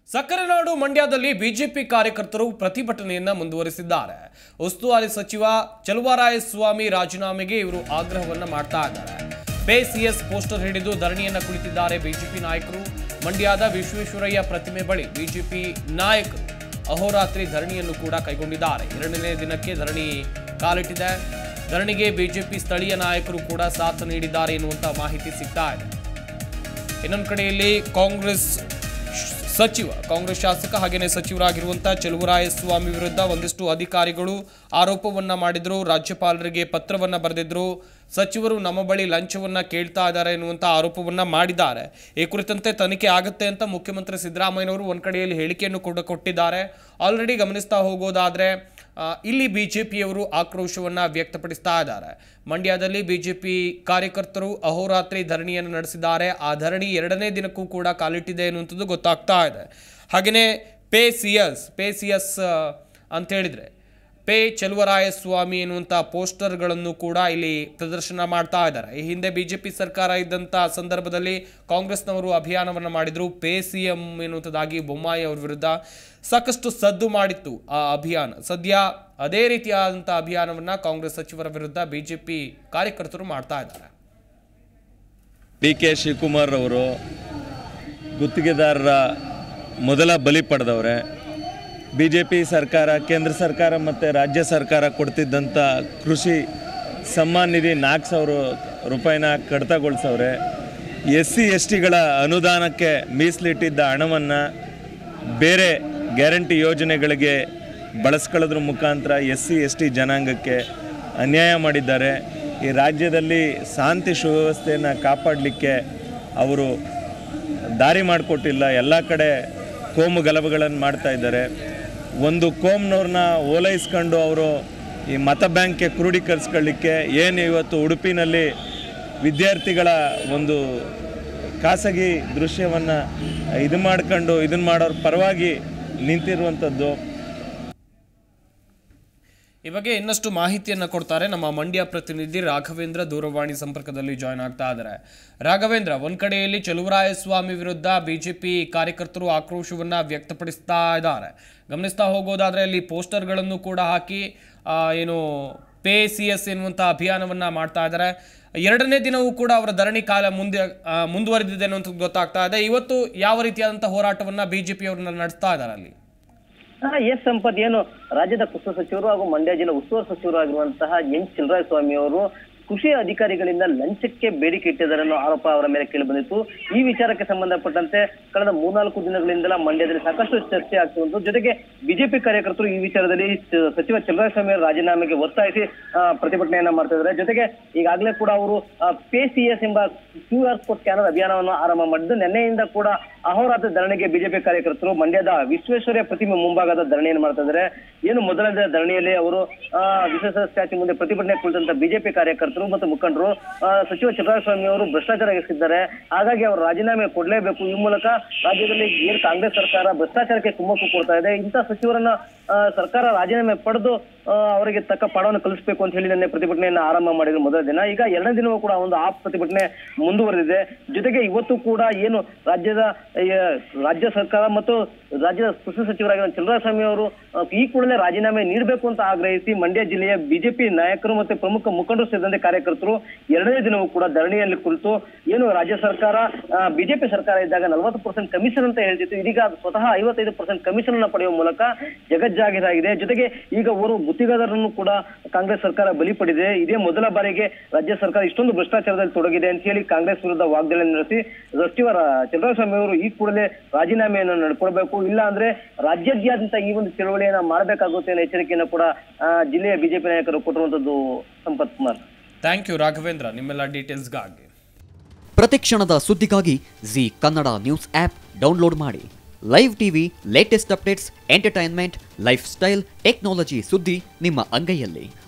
ಸಕ್ಕರೆ ನಾಡು ಮಂಡ್ಯದಲ್ಲಿ ಬಿಜೆಪಿ ಕಾರ್ಯಕರ್ತರು ಪ್ರತಿಭಟನೆಯನ್ನ ಮುಂದುವರಿಸಿದ್ದಾರೆ ಉಸ್ತುವಾರಿ ಸಚಿವ ಚಲುವರಾಯಸ್ವಾಮಿ ರಾಜೀನಾಮೆಗೆ ಇವರು ಆಗ್ರಹವನ್ನ ಮಾಡ್ತಾ ಇದ್ದಾರೆ ಪೇ ಸಿಎಸ್ ಪೋಸ್ಟರ್ ಹಿಡಿದು ಧರಣಿಯನ್ನ ಕುಳಿತಿದ್ದಾರೆ ಬಿಜೆಪಿ ನಾಯಕರು ಮಂಡ್ಯದ ವಿಶ್ವೇಶ್ವರಯ್ಯ ಪ್ರತಿಮೆ ಬಳಿ ಬಿಜೆಪಿ ನಾಯಕರು ಅಹೋರಾತ್ರಿ ಧರಣಿಯನ್ನು ಕೂಡ ಕೈಗೊಂಡಿದ್ದಾರೆ ಎರಡನೇ ದಿನಕ್ಕೆ ಧರಣಿ ಕಾಲಿಟ್ಟಿದೆ ಧರಣಿಗೆ ಬಿಜೆಪಿ ಸ್ಥಳೀಯ ನಾಯಕರು ಕೂಡ ಸಾಥ್ ನೀಡಿದ್ದಾರೆ ಎನ್ನುವಂತ ಮಾಹಿತಿ ಸಿಗ್ತಾ ಇದೆ ಇನ್ನೊಂದು ಕಡೆಯಲ್ಲಿ ಕಾಂಗ್ರೆಸ್ ಸಚಿವ ಕಾಂಗ್ರೆಸ್ ಶಾಸಕ ಹಾಗೇನೆ ಸಚಿವರಾಗಿರುವಂತಹ ಚೆಲುವರಾಯಸ್ವಾಮಿ ವಿರುದ್ಧ ಒಂದಿಷ್ಟು ಅಧಿಕಾರಿಗಳು ಆರೋಪವನ್ನ ಮಾಡಿದ್ರು ರಾಜ್ಯಪಾಲರಿಗೆ ಪತ್ರವನ್ನ ಬರೆದಿದ್ರು ಸಚಿವರು ನಮ್ಮ ಬಳಿ ಲಂಚವನ್ನ ಕೇಳ್ತಾ ಇದ್ದಾರೆ ಎನ್ನುವಂತ ಆರೋಪವನ್ನ ಮಾಡಿದ್ದಾರೆ ಈ ಕುರಿತಂತೆ ತನಿಖೆ ಆಗುತ್ತೆ ಅಂತ ಮುಖ್ಯಮಂತ್ರಿ ಸಿದ್ದರಾಮಯ್ಯನವರು ಒಂದ್ ಕಡೆಯಲ್ಲಿ ಹೇಳಿಕೆಯನ್ನು ಕೂಡ ಕೊಟ್ಟಿದ್ದಾರೆ ಆಲ್ರೆಡಿ ಗಮನಿಸ್ತಾ ಹೋಗೋದಾದ್ರೆ ಆ, ಇಲ್ಲಿ ಬಿಜೆಪಿಯವರು ಆಕ್ರೋಶವನ್ನ ವ್ಯಕ್ತಪಡಿಸ್ತಾ ಇದ್ದಾರೆ ಮಂಡ್ಯದಲ್ಲಿ ಬಿಜೆಪಿ ಕಾರ್ಯಕರ್ತರು ಅಹೋರಾತ್ರಿ ಧರಣಿಯನ್ನು ನಡೆಸಿದ್ದಾರೆ ಆ ಧರಣಿ ಎರಡನೇ ದಿನಕ್ಕೂ ಕೂಡ ಕಾಲಿಟ್ಟಿದೆ ಎನ್ನುವಂಥದ್ದು ಗೊತ್ತಾಗ್ತಾ ಇದೆ ಹಾಗೆಯೇ pay C S pay C S ಅಂತ ಹೇಳಿದ್ರೆ ಪೇ ಚೆಲುವರಾಯಸ್ವಾಮಿ ಎನ್ನುವಂಥ ಪೋಸ್ಟರ್ಗಳನ್ನು ಕೂಡ ಇಲ್ಲಿ ಪ್ರದರ್ಶನ ಮಾಡ್ತಾ ಇದ್ದಾರೆ ಈ ಹಿಂದೆ ಬಿಜೆಪಿ ಸರ್ಕಾರ ಇದ್ದಂಥ ಸಂದರ್ಭದಲ್ಲಿ ಕಾಂಗ್ರೆಸ್ನವರು ಅಭಿಯಾನವನ್ನು ಮಾಡಿದ್ರು ಪೇ ಸಿ ಎಂ ಎನ್ನುವಂಥದ್ದಾಗಿ ಬೊಮ್ಮಾಯಿ ಅವರ ವಿರುದ್ಧ ಸಾಕಷ್ಟು ಸದ್ದು ಮಾಡಿತ್ತು ಆ ಅಭಿಯಾನ ಸದ್ಯ ಅದೇ ರೀತಿಯಾದಂಥ ಅಭಿಯಾನವನ್ನು ಕಾಂಗ್ರೆಸ್ ಸಚಿವರ ವಿರುದ್ಧ ಬಿಜೆಪಿ ಕಾರ್ಯಕರ್ತರು ಮಾಡ್ತಾ ಇದ್ದಾರೆ ಡಿ ಕೆ ಶಿವಕುಮಾರ್ ಅವರು ಗುತ್ತಿಗೆದಾರರ ಮೊದಲ ಬಲಿ ಪಡೆದವ್ರೆ ಬಿ ಜೆ ಪಿ ಸರ್ಕಾರ ಕೇಂದ್ರ ಸರ್ಕಾರ ಮತ್ತು ರಾಜ್ಯ ಸರ್ಕಾರ ಕೊಡ್ತಿದ್ದಂಥ ಕೃಷಿ ಸಮ್ಮಾನ್ ನಿಧಿ ನಾಲ್ಕು ಸಾವಿರ ರೂಪಾಯಿನ ಕಡಿತಗೊಳಿಸವ್ರೆ ಎಸ್ ಸಿ ಎಸ್ ಟಿಗಳ ಅನುದಾನಕ್ಕೆ ಮೀಸಲಿಟ್ಟಿದ್ದ ಹಣವನ್ನು ಬೇರೆ ಗ್ಯಾರಂಟಿ ಯೋಜನೆಗಳಿಗೆ ಬಳಸ್ಕೊಳ್ಳೋದ್ರ ಮುಖಾಂತರ ಎಸ್ ಸಿ ಎಸ್ ಟಿ ಜನಾಂಗಕ್ಕೆ ಅನ್ಯಾಯ ಮಾಡಿದ್ದಾರೆ ಈ ರಾಜ್ಯದಲ್ಲಿ ಶಾಂತಿ ಸುವ್ಯವಸ್ಥೆಯನ್ನು ಕಾಪಾಡಲಿಕ್ಕೆ ಅವರು ದಾರಿ ಮಾಡಿಕೊಟ್ಟಿಲ್ಲ ಎಲ್ಲ ಕಡೆ ಕೋಮು ಗಲಭೆಗಳನ್ನು ಮಾಡ್ತಾ ಇದ್ದಾರೆ ಒಂದು ಕೋಮ್ನವ್ರನ್ನ ಓಲೈಸ್ಕೊಂಡು ಅವರು ಈ ಮತ ಬ್ಯಾಂಕ್ಗೆ ಕ್ರೋಢೀಕರಿಸ್ಕೊಳ್ಳಿಕ್ಕೆ ಏನು ಇವತ್ತು ಉಡುಪಿನಲ್ಲಿ ವಿದ್ಯಾರ್ಥಿಗಳ ಒಂದು ಖಾಸಗಿ ದೃಶ್ಯವನ್ನು ಇದು ಮಾಡ್ಕೊಂಡು ಇದನ್ನು ಮಾಡೋರ ಪರವಾಗಿ ನಿಂತಿರುವಂಥದ್ದು ಈ ಬಗ್ಗೆ ಇನ್ನಷ್ಟು ಮಾಹಿತಿಯನ್ನ ಕೊಡ್ತಾರೆ ನಮ್ಮ ಮಂಡ್ಯ ಪ್ರತಿನಿಧಿ ರಾಘವೇಂದ್ರ ದೂರವಾಣಿ ಸಂಪರ್ಕದಲ್ಲಿ ಜಾಯ್ನ್ ಆಗ್ತಾ ಇದ್ದಾರೆ ರಾಘವೇಂದ್ರ ಒಂದ್ ಕಡೆಯಲ್ಲಿ ಚಲುವರಾಯಸ್ವಾಮಿ ವಿರುದ್ಧ ಬಿಜೆಪಿ ಕಾರ್ಯಕರ್ತರು ಆಕ್ರೋಶವನ್ನ ವ್ಯಕ್ತಪಡಿಸ್ತಾ ಇದ್ದಾರೆ ಗಮನಿಸ್ತಾ ಹೋಗೋದಾದ್ರೆ ಅಲ್ಲಿ ಪೋಸ್ಟರ್ಗಳನ್ನು ಕೂಡ ಹಾಕಿ ಆ, ಏನು ಪೇ ಸಿ ಎಸ್ ಎನ್ನುವಂಥ ಅಭಿಯಾನವನ್ನ ಮಾಡ್ತಾ ಇದ್ದಾರೆ ಎರಡನೇ ದಿನವೂ ಕೂಡ ಅವರ ಧರಣಿ ಕಾಲ ಮುಂದೆ ಆ, ಮುಂದುವರೆದಿದೆ ಅನ್ನುವಂಥದ್ದು ಗೊತ್ತಾಗ್ತಾ ಇದೆ ಇವತ್ತು ಯಾವ ರೀತಿಯಾದಂಥ ಹೋರಾಟವನ್ನ ಬಿಜೆಪಿ ಅವ್ರನ್ನ ನಡೆಸ್ತಾ ಇದ್ದಾರೆ ಅಲ್ಲಿ ಎಸ್ ಸಂಪತ್ ಏನು ರಾಜ್ಯದ ಕೃಷಿ ಸಚಿವರು ಹಾಗೂ ಮಂಡ್ಯ ಜಿಲ್ಲಾ ಉಸ್ತುವಾರಿ ಸಚಿವರು ಆಗಿರುವಂತಹ ಎನ್ ಸ್ವಾಮಿ ಅವರು ಕೃಷಿ ಅಧಿಕಾರಿಗಳಿಂದ ಲಂಚಕ್ಕೆ ಬೇಡಿಕೆ ಇಟ್ಟಿದ್ದಾರೆ ಅನ್ನೋ ಆರೋಪ ಅವರ ಮೇಲೆ ಕೇಳಿ ಬಂದಿತ್ತು ಈ ವಿಚಾರಕ್ಕೆ ಸಂಬಂಧಪಟ್ಟಂತೆ ಕಳೆದ ಮೂರ್ನಾಲ್ಕು ದಿನಗಳಿಂದಲ ಮಂಡ್ಯದಲ್ಲಿ ಸಾಕಷ್ಟು ಚರ್ಚೆ ಆಗ್ತಿರುವುದು ಜೊತೆಗೆ ಬಿಜೆಪಿ ಕಾರ್ಯಕರ್ತರು ಈ ವಿಚಾರದಲ್ಲಿ ಚ- ಸಚಿವ ಚಲುವರಾಯಸ್ವಾಮಿ ಅವರ ರಾಜೀನಾಮೆಗೆ ಒತ್ತಾಯಿಸಿ ಆ, ಪ್ರತಿಭಟನೆಯನ್ನ ಮಾಡ್ತಾ ಇದ್ದಾರೆ ಜೊತೆಗೆ ಈಗಾಗಲೇ ಕೂಡ ಅವರು ಪೇ ಸಿ ಎಸ್ ಎಂಬ ಕ್ಯೂ ಆರ್ ಕೋಡ್ ಸ್ಕ್ಯಾನರ್ ಅಭಿಯಾನವನ್ನು ಆರಂಭ ಮಾಡಿದ್ದು ನಿನ್ನೆಯಿಂದ ಕೂಡ ಅಹೋರಾತ್ರ ಧರಣಿಗೆ ಬಿಜೆಪಿ ಕಾರ್ಯಕರ್ತರು ಮಂಡ್ಯದ ವಿಶ್ವೇಶ್ವರಯ್ಯ ಪ್ರತಿಮೆ ಮುಂಭಾಗದ ಧರಣಿಯನ್ನು ಮಾಡ್ತಾ ಇದ್ದಾರೆ ಏನು ಮೊದಲ ದಿನದ ಧರಣಿಯಲ್ಲಿ ಅವರು ಆ, ವಿಶ್ವೇಶ್ವರ ಸ್ಟ್ಯಾಚ್ಯೂ ಮುಂದೆ ಪ್ರತಿಭಟನೆ ಕುರಿತಂತ ಬಿಜೆಪಿ ಕಾರ್ಯಕರ್ತರು ಮತ್ತು ಮುಖಂಡರು ಆ, ಸಚಿವ ಚಂದ್ರಸ್ವಾಮಿ ಅವರು ಭ್ರಷ್ಟಾಚಾರ ಎಸಗಿದ್ದಾರೆ ಹಾಗಾಗಿ ಅವರು ರಾಜೀನಾಮೆ ಕೊಡಲೇಬೇಕು ಈ ಮೂಲಕ ರಾಜ್ಯದಲ್ಲಿ ಏನು ಕಾಂಗ್ರೆಸ್ ಸರ್ಕಾರ ಭ್ರಷ್ಟಾಚಾರಕ್ಕೆ ಕುಮ್ಮಕ್ಕು ಕೊಡ್ತಾ ಇದೆ ಇಂಥ ಸಚಿವರನ್ನ ಆ, ಸರ್ಕಾರ ರಾಜೀನಾಮೆ ಪಡೆದು ಆ, ಅವರಿಗೆ ತಕ್ಕ ಪಾಠವನ್ನು ಕಲಿಸಬೇಕು ಅಂತ ಹೇಳಿ ನಿನ್ನೆ ಪ್ರತಿಭಟನೆಯನ್ನ ಆರಂಭ ಮಾಡಿದ್ರು ಮೊದಲ ದಿನ ಈಗ ಎರಡನೇ ದಿನವೂ ಕೂಡ ಒಂದು ಆ ಪ್ರತಿಭಟನೆ ಮುಂದುವರೆದಿದೆ ಜೊತೆಗೆ ಇವತ್ತು ಕೂಡ ಏನು ರಾಜ್ಯದ ಆ, ರಾಜ್ಯ ಸರ್ಕಾರ ಮತ್ತು ರಾಜ್ಯದ ಕೃಷಿ ಸಚಿವರಾಗಿರುವ ಚಂದ್ರಸ್ವಾಮಿ ಅವರು ಆ, ಈ ಕೂಡಲೇ ರಾಜೀನಾಮೆ ನೀಡಬೇಕು ಅಂತ ಆಗ್ರಹಿಸಿ ಮಂಡ್ಯ ಜಿಲ್ಲೆಯ ಬಿಜೆಪಿ ನಾಯಕರು ಮತ್ತು ಪ್ರಮುಖ ಮುಖಂಡರು ಸೇರಿದಂತೆ ಕಾರ್ಯಕರ್ತರು ಎರಡನೇ ದಿನವೂ ಕೂಡ ಧರಣಿಯಲ್ಲಿ ಕುಳಿತು ಏನು ರಾಜ್ಯ ಸರ್ಕಾರ ಬಿಜೆಪಿ ಸರ್ಕಾರ ಇದ್ದಾಗ ನಲವತ್ತು ಪರ್ಸೆಂಟ್ ಕಮಿಷನ್ ಅಂತ ಹೇಳ್ತಿತ್ತು ಇದೀಗ ಅದು ಸ್ವತಃ ಐವತ್ತೈದು ಪರ್ಸೆಂಟ್ ಕಮಿಷನ್ ಅನ್ನ ಪಡೆಯುವ ಮೂಲಕ ಜಗಜ್ಜಾಗಿರಾಗಿದೆ ಜೊತೆಗೆ ಈಗ ಓರ್ವ ಗುತ್ತಿಗೆದಾರರನ್ನು ಕೂಡ ಕಾಂಗ್ರೆಸ್ ಸರ್ಕಾರ ಬಲಿ ಪಡೆದಿದೆ ಇದೇ ಮೊದಲ ಬಾರಿಗೆ ರಾಜ್ಯ ಸರ್ಕಾರ ಇಷ್ಟೊಂದು ಭ್ರಷ್ಟಾಚಾರದಲ್ಲಿ ತೊಡಗಿದೆ ಅಂತ ಹೇಳಿ ಕಾಂಗ್ರೆಸ್ ವಿರುದ್ಧ ವಾಗ್ದಾಳಿ ನಡೆಸಿ ಸಚಿವ ಚಂದ್ರಸ್ವಾಮಿ ಅವರು ಈ ಕೂಡಲೇ ರಾಜೀನಾಮೆಯನ್ನು ನಡ್ಕೊಳ್ಬೇಕು ಇಲ್ಲ ಅಂದ್ರೆ ರಾಜ್ಯಾದ್ಯಂತ ಈ ಒಂದು ಚಳವಳಿಯನ್ನ ಮಾಡಬೇಕಾಗುತ್ತೆ ಅನ್ನೋ ಎಚ್ಚರಿಕೆಯನ್ನು ಕೂಡ ಆ, ಜಿಲ್ಲೆಯ ಬಿಜೆಪಿ ನಾಯಕರು ಕೊಟ್ಟಿರುವಂತದ್ದು ಸಂಪತ್ ಕುಮಾರ್ ಥ್ಯಾಂಕ್ ಯು ರಾಘವೇಂದ್ರ ನಿಮ್ಮೆಲ್ಲ ಡೀಟೇಲ್ಸ್ಗಾಗಿ ಪ್ರತಿಕ್ಷಣದ ಸುದ್ದಿಗಾಗಿ Zee Kannada news app download ಮಾಡಿ live TV latest updates entertainment lifestyle technology ಸುದ್ದಿ ನಿಮ್ಮ ಅಂಗೈಯಲ್ಲಿ